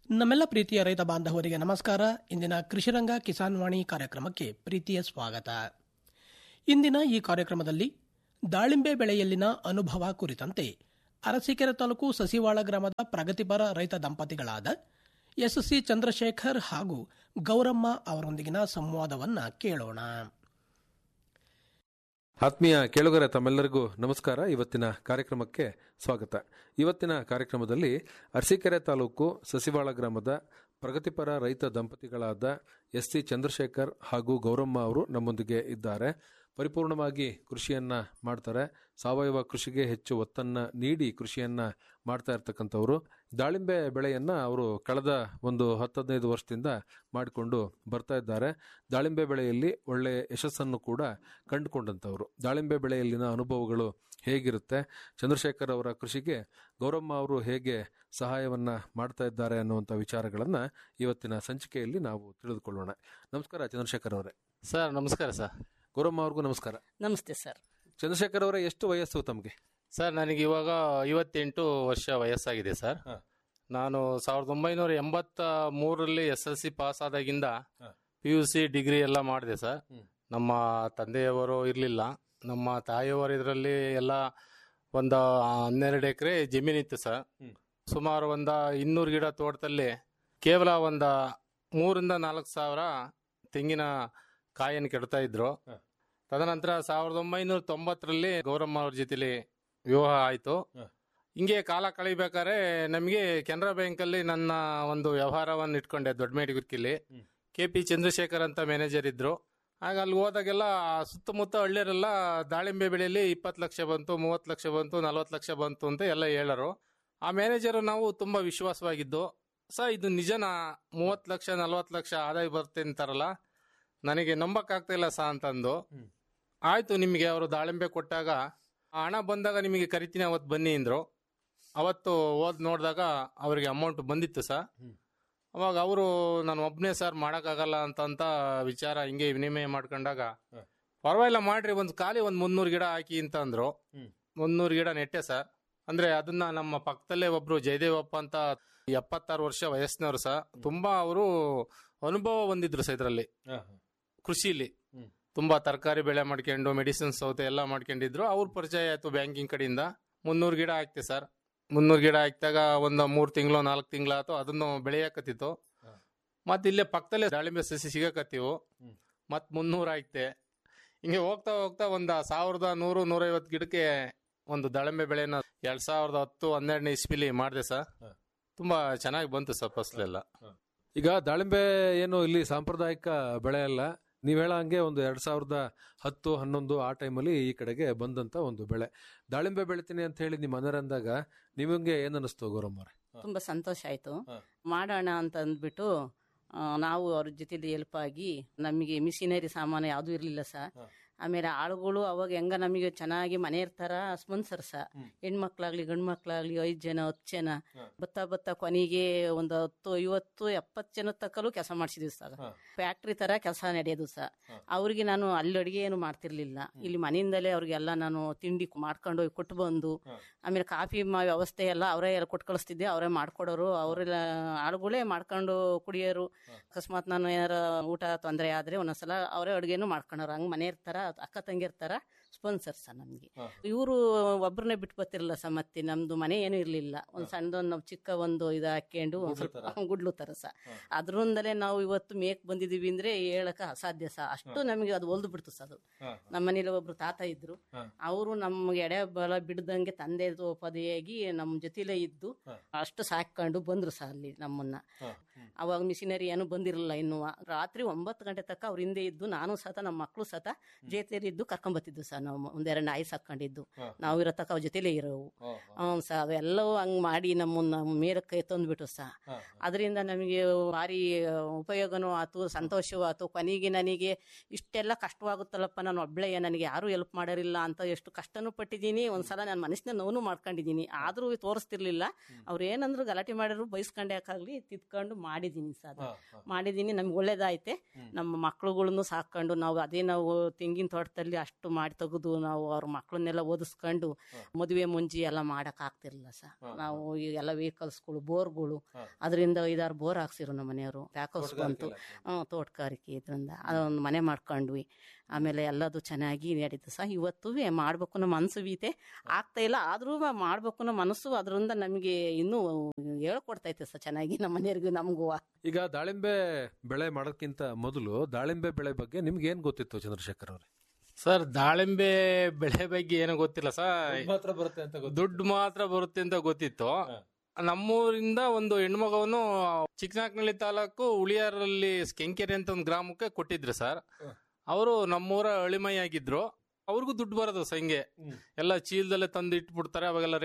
ನಮ್ಮೆಲ್ಲ ಪ್ರೀತಿಯ ರೈತ ಬಾಂಧವರಿಗೆ ನಮಸ್ಕಾರ ಇಂದಿನ ಕೃಷಿರಂಗ ಕಿಸಾನ್ ವಾಣಿ ಕಾರ್ಯಕ್ರಮಕ್ಕೆ ಪ್ರೀತಿಯ ಸ್ವಾಗತ ಇಂದಿನ ಈ ಕಾರ್ಯಕ್ರಮದಲ್ಲಿ ದಾಳಿಂಬೆ ಬೆಳೆಯಲ್ಲಿನ ಅನುಭವ ಕುರಿತಂತೆ ಅರಸೀಕೆರೆ ತಾಲೂಕು ಸಸಿವಾಳ ಗ್ರಾಮದ ಪ್ರಗತಿಪರ ರೈತ ದಂಪತಿಗಳಾದ ಎಸ್ಸಿ ಚಂದ್ರಶೇಖರ್ ಹಾಗೂ ಗೌರಮ್ಮ ಅವರೊಂದಿಗಿನ ಸಂವಾದವನ್ನ ಕೇಳೋಣ ಆತ್ಮೀಯ ಕೇಳುಗರ ತಮ್ಮೆಲ್ಲರಿಗೂ ನಮಸ್ಕಾರ ಇವತ್ತಿನ ಕಾರ್ಯಕ್ರಮಕ್ಕೆ ಸ್ವಾಗತ ಇವತ್ತಿನ ಕಾರ್ಯಕ್ರಮದಲ್ಲಿ ಅರಸೀಕೆರೆ ತಾಲೂಕು ಸಸಿವಾಳ ಗ್ರಾಮದ ಪ್ರಗತಿಪರ ರೈತ ದಂಪತಿಗಳಾದ ಎಸ್ ಸಿ ಚಂದ್ರಶೇಖರ್ ಹಾಗೂ ಗೌರಮ್ಮ ಅವರು ನಮ್ಮೊಂದಿಗೆ ಇದ್ದಾರೆ ಪರಿಪೂರ್ಣವಾಗಿ ಕೃಷಿಯನ್ನ ಮಾಡ್ತಾರೆ ಸಾವಯವ ಕೃಷಿಗೆ ಹೆಚ್ಚು ಒತ್ತನ್ನ ನೀಡಿ ಕೃಷಿಯನ್ನ ಮಾಡ್ತಾ ಇರ್ತಕ್ಕಂಥವ್ರು ದಾಳಿಂಬೆ ಬೆಳೆಯನ್ನ ಅವರು ಕಳೆದ ಒಂದು ಹತ್ತದೈದು ವರ್ಷದಿಂದ ಮಾಡಿಕೊಂಡು ಬರ್ತಾ ಇದ್ದಾರೆ ದಾಳಿಂಬೆ ಬೆಳೆಯಲ್ಲಿ ಒಳ್ಳೆ ಯಶಸ್ಸನ್ನು ಕೂಡ ಕಂಡುಕೊಂಡಂಥವ್ರು ದಾಳಿಂಬೆ ಬೆಳೆಯಲ್ಲಿನ ಅನುಭವಗಳು ಹೇಗಿರುತ್ತೆ ಚಂದ್ರಶೇಖರ್ ಅವರ ಕೃಷಿಗೆ ಗೌರಮ್ಮ ಅವರು ಹೇಗೆ ಸಹಾಯವನ್ನ ಮಾಡ್ತಾ ಇದ್ದಾರೆ ಅನ್ನುವಂಥ ವಿಚಾರಗಳನ್ನ ಇವತ್ತಿನ ಸಂಚಿಕೆಯಲ್ಲಿ ನಾವು ತಿಳಿದುಕೊಳ್ಳೋಣ ನಮಸ್ಕಾರ ಚಂದ್ರಶೇಖರ್ ಅವರೇ ಸರ್ ನಮಸ್ಕಾರ ಸರ್ ಗೌರಮ್ಮ ಅವ್ರಿಗೂ ನಮಸ್ಕಾರ ನಮಸ್ತೆ ಸರ್ ಚಂದ್ರಶೇಖರ್ ಅವರೇ ಎಷ್ಟು ವಯಸ್ಸು ತಮಗೆ ಸರ್ ನನಗೆ ಇವಾಗ ಐವತ್ತೆಂಟು ವರ್ಷ ವಯಸ್ಸಾಗಿದೆ ಸರ್ ಹಾ. ನಾನು ಸಾವಿರದ ಒಂಬೈನೂರ ಎಂಬತ್ತ ಮೂರರಲ್ಲಿ ಎಸ್ ಎಲ್ ಸಿ ಪಾಸ್ ಆದಾಗಿಂದ ಹಾ. ಪಿ ಯು ಸಿ ಡಿಗ್ರಿ ಎಲ್ಲ ಮಾಡಿದೆ ಸರ್ ಹ್ಮ್. ನಮ್ಮ ತಂದೆಯವರು ಇರಲಿಲ್ಲ ನಮ್ಮ ತಾಯಿಯವರು ಇದರಲ್ಲಿ ಎಲ್ಲ ಒಂದು ಹನ್ನೆರಡು ಎಕರೆ ಜಮೀನಿತ್ತು ಸರ್ ಹ್ಮ್. ಸುಮಾರು ಒಂದು ಇನ್ನೂರು ಗಿಡ ತೋಟದಲ್ಲಿ ಕೇವಲ ಒಂದು ಮೂರಿಂದ ನಾಲ್ಕು ಸಾವಿರ ತೆಂಗಿನ ಕಾಯನ್ನು ಕೆಡ್ತಾ ಇದ್ರು ಹಾ. ತದನಂತರ ಸಾವಿರದ ಒಂಬೈನೂರ ತೊಂಬತ್ತರಲ್ಲಿ ಗೌರಮ್ಮ ಅವ್ರ ಜೊತೆಲಿ ವಿವಾಹ ಆಯಿತು ಹಾ. ಹಿಂಗೆ ಕಾಲ ಕಳಿಬೇಕಾದ್ರೆ ನಮಗೆ ಕೆನರಾ ಬ್ಯಾಂಕಲ್ಲಿ ನನ್ನ ಒಂದು ವ್ಯವಹಾರವನ್ನು ಇಟ್ಕೊಂಡೆ ದೊಡ್ಡಮೇಡಿಗುರ್ಕಿಲಿ ಹ್ಮ್. ಕೆ ಪಿ ಚಂದ್ರಶೇಖರ್ ಅಂತ ಮ್ಯಾನೇಜರ್ ಇದ್ರು ಆಗ ಅಲ್ಲಿ ಹೋದಾಗೆಲ್ಲ ಸುತ್ತಮುತ್ತ ಹಳ್ಳಿಯರೆಲ್ಲ ದಾಳಿಂಬೆ ಬೆಳೆಯಲ್ಲಿ ಇಪ್ಪತ್ತು ಲಕ್ಷ ಬಂತು ಮೂವತ್ತು ಲಕ್ಷ ಬಂತು ನಲ್ವತ್ತು ಲಕ್ಷ ಬಂತು ಅಂತ ಎಲ್ಲ ಹೇಳರು ಆ ಮ್ಯಾನೇಜರ್ ನಾವು ತುಂಬಾ ವಿಶ್ವಾಸವಾಗಿದ್ದು ಸ ಇದು ನಿಜನಾ ಮೂವತ್ತು ಲಕ್ಷ ನಲ್ವತ್ತು ಲಕ್ಷ ಆದಾಯ ಬರುತ್ತೆ ಅಂತಾರಲ್ಲ ನನಗೆ ನಂಬಕ್ಕಾಗ್ತಾ ಇಲ್ಲ ಸಾ ಅಂತಂದು ಹ್ಮ್. ಆಯ್ತು ನಿಮಗೆ ಅವರು ದಾಳಿಂಬೆ ಕೊಟ್ಟಾಗ ಆ ಹಣ ಬಂದಾಗ ನಿಮಗೆ ಕರಿತೀನಿ ಅವತ್ತು ಬನ್ನಿ ಅಂದ್ರು ಅವತ್ತು ಓದ್ ನೋಡಿದಾಗ ಅವರಿಗೆ ಅಮೌಂಟ್ ಬಂದಿತ್ತು ಸರ್ ಹ್ಮ್. ಅವಾಗ ಅವರು ನಾನು ಒಬ್ಬನೇ ಸರ್ ಮಾಡೋಕ್ಕಾಗಲ್ಲ ಅಂತಂತ ವಿಚಾರ ಹಿಂಗೆ ವಿನಿಮಯ ಮಾಡ್ಕೊಂಡಾಗ ಹ. ಪರವಾಗಿಲ್ಲ ಮಾಡ್ರಿ ಒಂದು ಖಾಲಿ ಒಂದು ಮುನ್ನೂರು ಗಿಡ ಹಾಕಿ ಅಂತ ಅಂದ್ರು ಹ್ಮ್. ಮುನ್ನೂರು ಗಿಡ ನೆಟ್ಟೆ ಸರ್ ಅಂದ್ರೆ ಅದನ್ನ ನಮ್ಮ ಪಕ್ಕದಲ್ಲೇ ಒಬ್ರು ಜಯದೇವಪ್ಪ ಅಂತ ಎಪ್ಪತ್ತಾರು ವರ್ಷ ವಯಸ್ಸಿನವರು ಸರ್ ತುಂಬಾ ಅವರು ಅನುಭವ ಹೊಂದಿದ್ರು ಸರ್ ಇದರಲ್ಲಿ ಕೃಷಿಲಿ ಹ್ಮ್. ತುಂಬಾ ತರಕಾರಿ ಬೆಳೆ ಮಾಡ್ಕೊಂಡು ಮೆಡಿಸಿನ್ ಸೌತೆ ಎಲ್ಲ ಮಾಡ್ಕೊಂಡಿದ್ರು ಅವ್ರ ಪರಿಚಯ ಆಯ್ತು ಬ್ಯಾಂಕಿಂಗ್ ಕಡೆಯಿಂದ ಮುನ್ನೂರು ಗಿಡ ಹಾಕ್ತೆ ಸರ್ ಮುನ್ನೂರು ಗಿಡ ಹಾಕಿದಾಗ ಒಂದು ಮೂರು ತಿಂಗಳು ನಾಲ್ಕು ತಿಂಗಳಾಯ್ತು ಅದನ್ನು ಬೆಳೆಯಕತ್ತಿತ್ತು ಹ. ಮತ್ತೆ ಇಲ್ಲೇ ಪಕ್ಕದಲ್ಲೇ ದಾಳಿಂಬೆ ಸಸಿ ಸಿಗಕತ್ತೀವು ಹ್ಮ್. ಮತ್ ಮುನ್ನೂರು ಹಾಕ್ತೆ ಹಿಂಗೆ ಹೋಗ್ತಾ ಹೋಗ್ತಾ ಒಂದು ಸಾವಿರದ ನೂರು ನೂರೈವತ್ತು ಗಿಡಕ್ಕೆ ಒಂದು ದಾಳಿಂಬೆ ಬೆಳೆನ ಎರಡ್ ಸಾವಿರದ ಹತ್ತು ಹನ್ನೆರಡನೇ ಇಸ್ಪಿಲಿ ಮಾಡಿದೆ ಸರ್ ಹ. ತುಂಬಾ ಚೆನ್ನಾಗಿ ಬಂತು ಸರ್ ಫಸಲೆಲ್ಲ ಈಗ ದಾಳಿಂಬೆ ಏನು ಇಲ್ಲಿ ಸಾಂಪ್ರದಾಯಿಕ ಬೆಳೆ ಅಲ್ಲ ನೀವ್ ಹೇಳ ಹಂಗೆ ಒಂದು ಎರಡ್ ಸಾವಿರದ ಹತ್ತು ಹನ್ನೊಂದು ಆ ಟೈಮಲ್ಲಿ ಈ ಕಡೆಗೆ ಬಂದಂತ ಒಂದು ಬೆಳೆ ದಾಳಿಂಬೆ ಬೆಳಿತೀನಿ ಅಂತ ಹೇಳಿ ನಿಮ್ಮ ಮನೆಯವ್ರು ಅಂದಾಗ ನಿಮಗೆ ಏನ್ ಅನಿಸ್ತು ಗೌರಮ್ಮ ಅವ್ರೆ? ತುಂಬಾ ಸಂತೋಷ ಆಯ್ತು ಹ. ಮಾಡೋಣ ಅಂತ ಅಂದ್ಬಿಟ್ಟು ಆ, ನಾವು ಅವ್ರ ಜೊತೆಲಿ ಹೆಲ್ಪ್ ಆಗಿ ನಮಗೆ ಮಿಷಿನರಿ ಸಾಮಾನು ಯಾವ್ದು ಇರ್ಲಿಲ್ಲ ಸರ್ ಹ. ಆಮೇಲೆ ಆಳುಗಳು ಅವಾಗ ಹೆಂಗ ನಮಗೆ ಚೆನ್ನಾಗಿ ಮನೆ ಇರ್ತಾರ ಸ್ಪನ್ಸರ್ ಸ ಹ್ಮ್. ಹೆಣ್ಮಕ್ಳಾಗ್ಲಿ ಗಂಡು ಮಕ್ಳಾಗ್ಲಿ ಐದ್ ಜನ ಹತ್ತು ಜನ ಹ. ಬತ್ತ ಬತ್ತ ಕೊನೆಗೆ ಒಂದು ಹತ್ತು ಐವತ್ತು ಎಪ್ಪತ್ತು ಜನ ತಕ್ಕಲು ಕೆಲಸ ಮಾಡಿಸಿದ್ವಿ ಸರ್ ಹ. ಫ್ಯಾಕ್ಟ್ರಿ ತರ ಕೆಲಸ ನಡೆಯೋದು ಸರ್ ಹ. ಅವ್ರಿಗೆ ನಾನು ಅಲ್ಲಿ ಅಡಿಗೆ ಏನು ಮಾಡ್ತಿರ್ಲಿಲ್ಲ ಇಲ್ಲಿ ಮನೆಯಿಂದಲೇ ಅವ್ರಿಗೆಲ್ಲ ನಾನು ತಿಂಡಿ ಮಾಡ್ಕೊಂಡು ಹೋಗಿ ಕೊಟ್ಟು ಬಂದು ಹ. ಆಮೇಲೆ ಕಾಫಿ ಮ- ವ್ಯವಸ್ಥೆ ಎಲ್ಲ ಅವರೇ ಎಲ್ಲ ಕೊಟ್ಟು ಕಳಿಸ್ತಿದ್ದೆ ಅವರೇ ಮಾಡ್ಕೊಡೋರು ಅವರೆಲ್ಲ ಆಳುಗಳೇ ಮಾಡ್ಕೊಂಡು ಕುಡಿಯೋರು ಅಕಸ್ಮಾತ್ ನಾನು ಏನಾರ ಊಟ ತೊಂದರೆ ಆದ್ರೆ ಒಂದೊಂದ್ಸಲ ಅವರೇ ಅಡುಗೆನೂ ಮಾಡ್ಕೊಂಡವ್ರು ಹಂಗ್ ಮನೆ ಇರ್ತಾರ ಅಕ್ಕ ತಂಗಿ ಇರ್ತಾರ ಸ್ಪಾನ್ಸರ್ ಸರ್ ನಮಗೆ ಹ. ಇವರು ಒಬ್ಬರನ್ನೇ ಬಿಟ್ಟು ಬರ್ತಿರಲ್ಲ ಸರ್ ಮತ್ತೆ ನಮ್ದು ಮನೆ ಏನೂ ಇರ್ಲಿಲ್ಲ ಒಂದು ಸಣ್ಣದೊಂದು ನಾವು ಚಿಕ್ಕ ಒಂದು ಇದು ಹಾಕೊಂಡು ಒಂದ್ ಗುಡ್ಲು ಸ್ವಲ್ಪ ಗುಡ್ಲು ತರ ಸಹ ಅದ್ರಿಂದಲೇ ನಾವು ಇವತ್ತು ಮೇಕ್ ಬಂದಿದೀವಿ ಅಂದ್ರೆ ಹೇಳಕ ಅಸಾಧ್ಯ ಸಹ ಅಷ್ಟು ನಮಗೆ ಅದು ಒಲ್ದು ಬಿಡ್ತು ಸರ್ ಅದು ನಮ್ಮ ಮನೇಲಿ ಒಬ್ರು ತಾತ ಇದ್ರು ಹ. ಅವರು ನಮ್ಗೆ ಎಡೆ ಬಲ ಬಿಡ್ದಂಗೆ ತಂದೆ ಪದೆಯಾಗಿ ನಮ್ಮ ಜೊತೆಲೇ ಇದ್ದು ಹ. ಅಷ್ಟು ಸಾಕೊಂಡು ಬಂದ್ರು ಸಹ ಅಲ್ಲಿ ನಮ್ಮನ್ನ ಹ. ಹ್ಮ್. ಅವಾಗ ಮಿಷಿನರಿ ಏನು ಬಂದಿರಲಿಲ್ಲ ಇನ್ನು ರಾತ್ರಿ ಒಂಬತ್ತು ಗಂಟೆ ತನಕ ಅವ್ರ ಹಿಂದೆ ಇದ್ದು ನಾನು ಸತ ನಮ್ಮ ಮಕ್ಕಳು ಸತ ಜೊತೆಲಿ ಇದ್ದು ಕರ್ಕೊಂಬತ್ತಿದ್ದು ಸರ್ ನಾವು ಒಂದೆರಡು ನಾಯಿ ಸಾಕೊಂಡಿದ್ದು ಹ. ನಾವು ಇರೋ ತಕ್ಕ ಅವ್ರ ಜೊತೆಲೇ ಇರೋವು ಹ, ಹ, ಹ್ಞೂ ಸರ್ ಅವೆಲ್ಲವೂ ಹಂಗ್ ಮಾಡಿ ನಮ್ಮನ್ನ ಮೇಲಕ್ಕೆ ತಂದ್ಬಿಟ್ಟು ಸಹ ಹ, ಅದರಿಂದ ನಮಗೆ ಭಾರಿ ಉಪಯೋಗನೂ ಆಯ್ತು ಸಂತೋಷವೂ ಆಯ್ತು ಕೊನೆಗೆ ನನಗೆ ಇಷ್ಟೆಲ್ಲ ಕಷ್ಟವಾಗುತ್ತಲ್ಲಪ್ಪ ನಾನು ಒಬ್ಳೆ ನನಗೆ ಯಾರೂ ಹೆಲ್ಪ್ ಮಾಡೋರಿಲ್ಲ ಅಂತ ಎಷ್ಟು ಕಷ್ಟನೂ ಪಟ್ಟಿದ್ದೀನಿ ಒಂದ್ಸಲ ನನ್ನ ಮನಸ್ಸಿನ ನೋವು ಮಾಡ್ಕೊಂಡಿದ್ದೀನಿ ಆದರೂ ತೋರಿಸ್ತಿರ್ಲಿಲ್ಲ ಅವ್ರು ಏನಂದ್ರು ಗಲಾಟೆ ಮಾಡಿದ್ರು ಬೈಸ್ಕೊಂಡೆ ಯಾಕಾಗ್ಲಿ ತಿದ್ಕೊಂಡು ಮಾಡಿದ್ದೀನಿ ಸರ್ ಹ, ಹ. ಮಾಡಿದ್ದೀನಿ ನಮ್ಗೆ ಒಳ್ಳೇದಾಯ್ತೆ ನಮ್ಮ ಮಕ್ಳುಗಳನ್ನು ಸಾಕೊಂಡು ನಾವು ಅದೇ ನಾವು ತೆಂಗಿನ ತೋಟದಲ್ಲಿ ಅಷ್ಟು ಮಾಡಿ ತೆಗೆದು ತೆಗೆದು ನಾವು ಅವ್ರ ಮಕ್ಕಳನ್ನೆಲ್ಲ ಓದಿಸ್ಕೊಂಡು ಮದುವೆ ಮುಂಜಿ ಎಲ್ಲ ಮಾಡಕ್ ಆಗ್ತಿರ್ಲಿಲ್ಲ ಸರ್ ನಾವು ಈ ಎಲ್ಲ ವೆಹಿಕಲ್ಸ್ಗಳು ಬೋರ್ಗಳು ಅದರಿಂದ ಐದಾರು ಬೋರ್ ಹಾಕ್ಸಿರು ನಮ್ಮ ಮನೆಯವರು ಪ್ಯಾಕೌಸ್ ಬಂತು ಹ್ಮ್ ತೋಟಗಾರಿಕೆ ಇದರಿಂದ ಅದೊಂದು ಮನೆ ಮಾಡ್ಕೊಂಡ್ವಿ ಆಮೇಲೆ ಎಲ್ಲದು ಚೆನ್ನಾಗಿ ನಡೀತು ಸಹ ಇವತ್ತು ಮಾಡ್ಬೇಕು ಅನ್ನೋ ಮನಸ್ಸು ಐತೆ ಆಗ್ತಾ ಇಲ್ಲ ಆದ್ರೂ ಮಾಡ್ಬೇಕು ಅನ್ನೋ ಮನಸ್ಸು ಅದರಿಂದ ನಮಗೆ ಇನ್ನೂ ಹೇಳ್ಕೊಡ್ತೈತೆ ಸರ್ ಚೆನ್ನಾಗಿ ನಮ್ಮ ಮನೆಯವ್ರಿಗೂ ನಮಗೂ ಈಗ ದಾಳಿಂಬೆ ಬೆಳೆ ಮಾಡೋಕ್ಕಿಂತ ಮೊದಲು ದಾಳಿಂಬೆ ಬೆಳೆ ಬಗ್ಗೆ ನಿಮ್ಗೆ ಏನ್ ಗೊತ್ತಿತ್ತು ಚಂದ್ರಶೇಖರ್ ಅವ್ರೆ ಸರ್ ದಾಳಿಂಬೆ ಬೆಳೆ ಬಗ್ಗೆ ಏನೋ ಗೊತ್ತಿಲ್ಲ ಸರ್ ಮಾತ್ರ ಬರುತ್ತೆ ಅಂತ ದುಡ್ಡು ಮಾತ್ರ ಬರುತ್ತೆ ಅಂತ ಗೊತ್ತಿತ್ತು ನಮ್ಮೂರಿಂದ ಒಂದು ಹೆಣ್ಮಗವನ್ನು ಚಿಕ್ಕನಾಕ್ನಳ್ಳಿ ತಾಲೂಕು ಉಳಿಯಾರಲ್ಲಿ ಕೆಂಕೆರೆ ಅಂತ ಒಂದು ಗ್ರಾಮಕ್ಕೆ ಕೊಟ್ಟಿದ್ರು ಸರ್ ಅವರು ನಮ್ಮೂರ ಅಳಿಮೈ ಆಗಿದ್ರು ಅವ್ರಿಗೂ ದುಡ್ಡು ಬರೋದು ಸಂಗೆ ಎಲ್ಲ ಚೀಲದಲ್ಲೇ ತಂದು ಇಟ್ಬಿಡ್ತಾರೆ ಅವಾಗೆಲ್ಲ